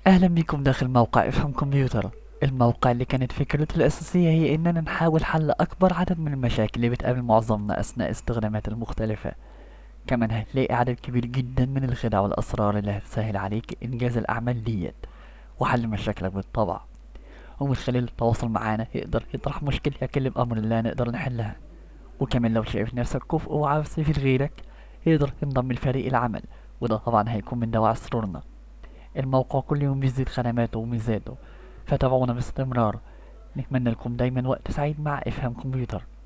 أهلا بكم داخل موقع افهم كمبيوتر الموقع اللي كانت فكرته الأساسية هي إننا نحاول حل أكبر عدد من المشاكل اللي بتقابل معظمنا أثناء استخدامات المختلفة كمان هتلاقي عدد كبير جدا من الخدع والأسرار اللي هتسهل عليك إنجاز الأعمال ديت وحل مشاكلك بالطبع ومن خلال التواصل معانا يقدر يطرح مشكلة يكلم أمر الله نقدر نحلها وكمان لو شايف نفسك كفء وعاوز تفيد غيرك يقدر ينضم لفريق العمل وده طبعا هيكون من دواعي سرورنا الموقع كل يوم بيزيد خدماته وميزاته فتابعونا باستمرار نتمنى لكم دايما وقت سعيد مع افهام كمبيوتر